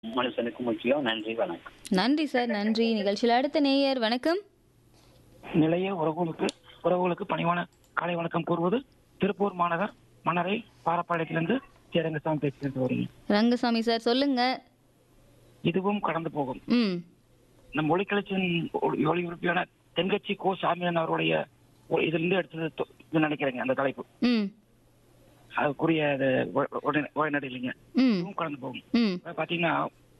மனுஷனுக்கு முக்கியம் நன்றி வணக்கம் நன்றி சார் நன்றி நிகழ்ச்சியில் அடுத்த நேயர் வணக்கம் நிலைய உறவுகளுக்கு உறவுகளுக்கு பணிவான காலை வணக்கம் கூறுவது திருப்பூர் மாநகர் மணரை பாரப்பாளையத்திலிருந்து சேரங்கசாமி பேசுகிறது வரீங்க ரங்கசாமி சார் சொல்லுங்க இதுவும் கடந்து போகும் ம் நம் ஒளிக்கலைச்சின் ஒளிபரப்பியான தென்கட்சி கோ சாமியன் அவருடைய ஒ- இதிலிருந்து எடுத்தது தொ- இது நினைக்கிறேங்க அந்த தலைப்பு ம் அதுக்குரிய அது உ- உடனே உடனடி இல்லைங்க ம் இதுவும் கடந்து போகும் ம் இப்ப பாத்தீங்கன்னா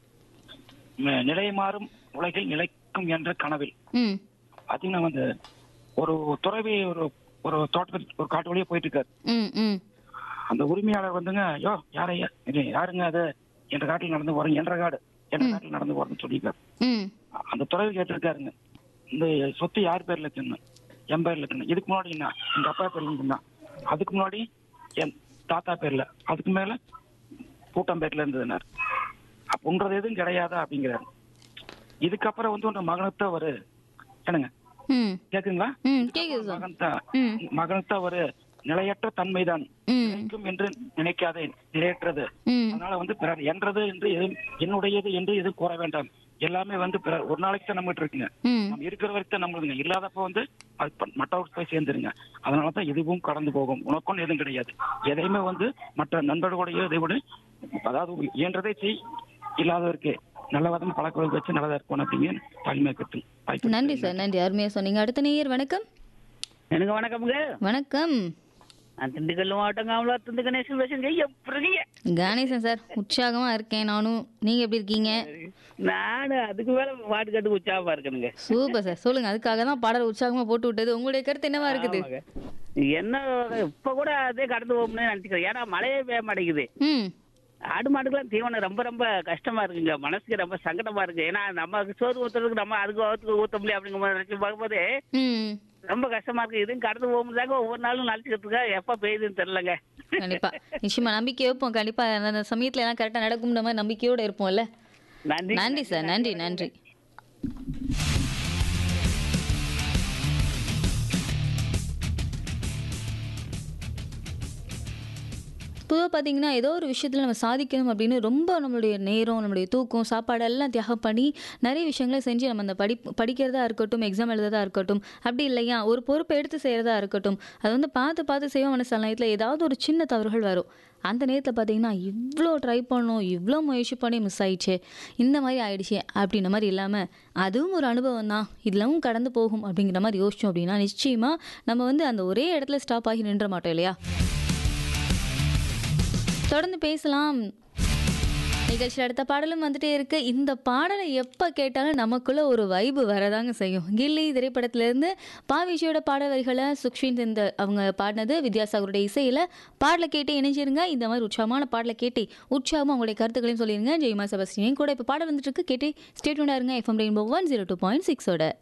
ம- நிலை மாறும் உலகில் நிலைக்கும் என்ற கனவில் ம் பாத்தீங்கன்னா வந்து ஒரு துறவி ஒரு ஒரு தோட்டத்தில் ஒரு காட்டு வழியா போயிட்டு இருக்காரு ம் ம் அந்த உரிமையாளர் வந்துங்க யோ யாரையா இது யாருங்க அது என்ற காட்டில் நடந்து போறீங்க என்ற காடு என்ற காட்டில் நடந்து போறேன்னு சொல்லியிருக்காரு ம் அந்த துறவி கேட்டிருக்காருங்க இந்த சொத்து யார் பேர்ல இருக்குன்னு என் பேர்ல இருக்குன்னு இதுக்கு முன்னாடி என்ன எங்க அப்பா பேர்ல இருக்குன்னா அதுக்கு முன்னாடி என் தாத்தா பேர்ல அதுக்கு மேல கூட்டம் பேர்ல இருந்ததுனார் அப்படின்றது எதுவும் கிடையாதா அப்படிங்கிறாரு இதுக்கப்புறம் வந்து உன் மகனத்தை ஒரு என்னங்க ம் கேக்குங்களா ம் கேக்குது சார் மகன்தா ம் மகனத்தை ஒரு நிலையற்ற தன்மைதான் ம் நிலைக்கும் என்று நினைக்காதே நிலையற்றது ம் அதனால வந்து பிறர் என்றது என்று எதுவும் என்னுடையது என்று எதுவும் கூற வேண்டாம் எல்லாமே வந்து பிறர் ஒரு நாளைக்கு தான் நம்மகிட்ட இருக்குங்க ம் நம்ம இருக்கிற வரைக்கும் தான் நம்மளுங்க இல்லாதப்ப வந்து அது ப- மற்றவருக்கு போய் சேர்ந்துருங்க அதனால தான் இதுவும் கடந்து போகும் உனக்கும் எதுவும் கிடையாது எதையுமே வந்து மற்ற நண்பர்களுடைய இதை விட அதாவது இயன்றதை செய் இல்லாதவருக்கு நல்ல விதம் பழக்க வச்சு நல்லதா இருக்கணும் அப்படிங்க தாய்மை கட்டு வாய்ப்பு நன்றி சார் நன்றி அருமையாக சொன்னீங்க அடுத்த நேயர் வணக்கம் எனக்கு வணக்கமுங்க வணக்கம் நான் திண்டுக்கல் மாவட்டம் காமலாத்து கணேசன் பேசுங்க எப்படிங்க கணேசன் சார் உற்சாகமா இருக்கேன் நானும் நீங்க எப்படி இருக்கீங்க நானு அதுக்கு மேல பாட்டு கட்டு உற்சாகமா இருக்கணுங்க சூப்பர் சார் சொல்லுங்க அதுக்காக தான் பாடல் உற்சாகமா போட்டு விட்டது உங்களுடைய கருத்து என்னவா இருக்குது ஆமாங்க. என்ன இப்ப கூட அதே கடந்து போகணும்னு நினைச்சுக்கிறேன் ஏன்னா மழையே பெய்ய மாட்டேங்குது ம் ஆடு மாடுக்கெல்லாம் தீவனம் ரொம்ப ரொம்ப கஷ்டமா இருக்குங்க மனசுக்கு ரொம்ப சங்கடமா இருக்கு ஏன்னா நம்ம சோறு ஊத்துறதுக்கு நம்ம அதுக்கு ஊத்துக்கு ஊத்த முடியும் அப்படிங்கிற மாதிரி நினைச்சு பார்க்கும்போது ம் ரொம்ப கஷ்டமா இருக்கு இதுவும் கடந்து போகும்போதாங்க ஒவ்வொரு நாளும் நினைச்சுக்கிறதுக்கு எப்ப பெய்யுதுன்னு தெரியலங்க கண்டிப்பா நிச்சயமா நம்பிக்கை வைப்போம் கண்டிப்பா அந்த சமயத்துல எல்லாம் கரெக்டா நடக்கும்ன்ற மாதிரி நம்பிக்கையோட இருப்போம்ல நன்றி நன்றி சார் நன்றி நன்றி பொதுவாக பார்த்தீங்கன்னா ஏதோ ஒரு விஷயத்தில் நம்ம சாதிக்கணும் அப்படின்னு ரொம்ப நம்மளுடைய நேரம் நம்மளுடைய தூக்கம் சாப்பாடு எல்லாம் தியாகம் பண்ணி நிறைய விஷயங்களை செஞ்சு நம்ம அந்த படி படிக்கிறதா இருக்கட்டும் எக்ஸாம் எழுதுறதா இருக்கட்டும் அப்படி இல்லையா ஒரு பொறுப்பை எடுத்து செய்கிறதா இருக்கட்டும் அது வந்து பார்த்து பார்த்து செய்வோம் சில நேரத்தில் ஏதாவது ஒரு சின்ன தவறுகள் வரும் அந்த நேரத்தில் பார்த்தீங்கன்னா இவ்வளோ ட்ரை பண்ணோம் இவ்வளோ முயற்சி பண்ணி மிஸ் ஆயிடுச்சு இந்த மாதிரி ஆயிடுச்சு அப்படின்ற மாதிரி இல்லாமல் அதுவும் ஒரு அனுபவம் தான் இதெல்லாம் கடந்து போகும் அப்படிங்கிற மாதிரி யோசிச்சோம் அப்படின்னா நிச்சயமாக நம்ம வந்து அந்த ஒரே இடத்துல ஸ்டாப் ஆகி நின்ற மாட்டோம் இல்லையா தொடர்ந்து பேசலாம் நிகழ்ச்சியில் அடுத்த பாடலும் வந்துட்டே இருக்கு இந்த பாடலை எப்போ கேட்டாலும் நமக்குள்ள ஒரு வைபு வரதாங்க செய்யும் கில்லி திரைப்படத்திலேருந்து பாவிஷியோட பாடல் வரிகளை சுக்ஷின் இந்த அவங்க பாடினது வித்யாசாகருடைய இசையில் பாடலை கேட்டு இணைஞ்சிருங்க இந்த மாதிரி உற்சாகமான பாடலை கேட்டு உற்சாகமாக உங்களுடைய கருத்துக்களையும் சொல்லிடுங்க ஜெய்மா செபஸ்டினையும் கூட இப்போ பாடல் வந்துட்டு இருக்கு கேட்டு ஸ்டேட்மெண்டாக இருங்க FM Rainbow one zero two point சிக்ஸோட